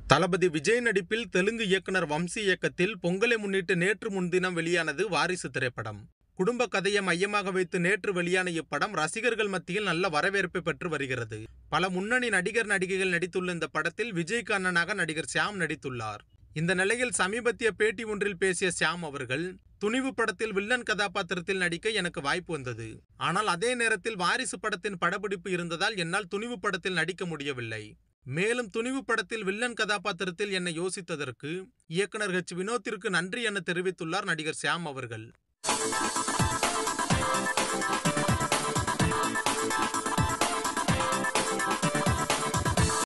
தளபதி விஜய் நடிப்பில் தெலுங்கு இயக்குனர் வம்சி இயக்கத்தில் பொங்கலை முன்னிட்டு நேற்று முன்தினம் வெளியானது வாரிசு திரைப்படம் குடும்ப கதையை மையமாக வைத்து நேற்று வெளியான இப்படம் ரசிகர்கள் மத்தியில் நல்ல வரவேற்பை பெற்று வருகிறது பல முன்னணி நடிகர் நடிகைகள் நடித்துள்ள இந்த படத்தில் விஜய்க்கு அண்ணனாக நடிகர் ஷியாம் நடித்துள்ளார் இந்த நிலையில் சமீபத்திய பேட்டி ஒன்றில் பேசிய ஷியாம் அவர்கள் துணிவு படத்தில் வில்லன் கதாபாத்திரத்தில் நடிக்க எனக்கு வாய்ப்பு வந்தது ஆனால் அதே நேரத்தில் வாரிசு படத்தின் படப்பிடிப்பு இருந்ததால் என்னால் துணிவு படத்தில் நடிக்க முடியவில்லை மேலும் துணிவு படத்தில் வில்லன் கதாபாத்திரத்தில் என்னை யோசித்ததற்கு இயக்குனர் ஹெச் வினோத்திற்கு நன்றி என தெரிவித்துள்ளார் நடிகர் ஷியாம் அவர்கள்